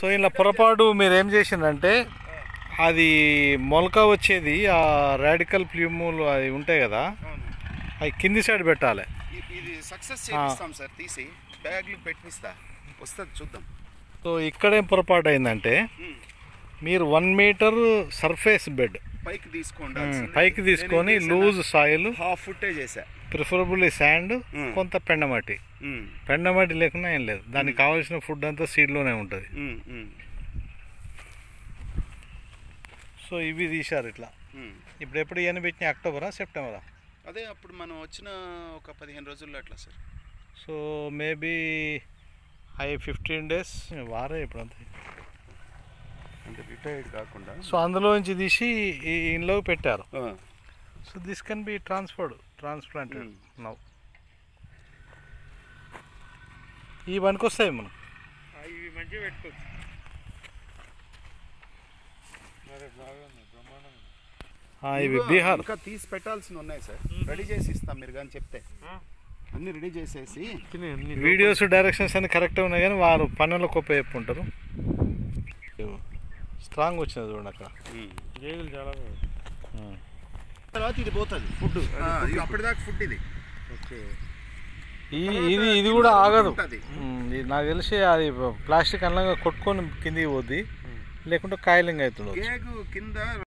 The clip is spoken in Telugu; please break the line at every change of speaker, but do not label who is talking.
సో ఇలా పొరపాటు మీరు ఏం చేసిందంటే అది మొలక వచ్చేది ఆ రాడికల్ ప్లూములు అవి ఉంటాయి కదా
అవును
అవి కింది సైడ్ పెట్టాలి
ఇ- ఇది సక్సెస్ చేపిస్తాం సార్ తీసి బ్యాగ్లు పెట్టిస్తా వస్తుంది చూద్దాం
సో ఇక్కడేం పొరపాటు అయిందంటే
ఉమ్.
మీరు వన్ మీటర్ సర్ఫేస్ బెడ్
పైకి తీసుకోండి
పైకి తీసుకొని లూజ్ సాయిల్
హాఫ్ ఫుట్టే చేసా
ప్రిఫరబుల్లీ శాండ్
Hmm.
కొంత పెండమట్టి
ఉమ్,
పెండమట్టి లేకుండా ఏం లేదు దానికి కావాల్సిన ఫుడ్ అంతా సీడ్లోనే ఉంటుంది
ఉమ్, ఉమ్,
సో ఇవి తీశారు ఇట్లా
ఉమ్.
ఇప్పుడు ఎప్పుడు ఇవన్నీ పెట్టిన అక్టోబరా సెప్టెంబరా
అదే అప్పుడు మనం వచ్చిన ఒక పదిహేను రోజుల్లో అట్లా sir
so maybe I fifteen days వారే ఇప్పుడు అంతే
అంటే రిటైర్డ్ కాకుండా
సో అందులోంచి తీసి ఈ ఇంట్లో పెట్టారు
ఆ,
so this can be transferred transplanted
Hmm.
Now ఈ పనికి వస్తాయి మనం
ఇవి మంచిగా పెట్టుకోవచ్చు అరే బాగా ఉంది బ్రహ్మాండంగా ఉంది.
ఆ, ఇవి
ఇదిగో
బీహార్
ఇంకా తీసి పెట్టాల్సిన ఉన్నాయి సార్ రెడీ చేసి ఇస్తాం మీరు కానీ చెప్తే
ఆ,
అన్ని రెడీ చేసేసి
తినే అన్ని
వీడియోస్ డైరెక్షన్స్ అన్ని కరెక్ట్గా ఉన్నాయి కానీ వారు పనుల గొప్ప చెప్పుకుంటారు స్ట్రాంగ్ వచ్చింది చూడండి అక్కడ
జేగులు చాలా బాగుంది
Hmm.
తర్వాత ఇది పోతుంది ఫుడ్ అప్పటిదాకా ఫుడ్ ఇది
ఓకే
ఈ ఇది ఇది కూడా ఆగదు
ఉంటది.
Hmm, ఇది నాకు తెలిసి అది ప్లాస్టిక్ అన్నంగా కొట్టుకొని కిందికి పోద్ది లేకుంటే కాయలింగ్ అవుతుండొచ్చు
కేక్ కింద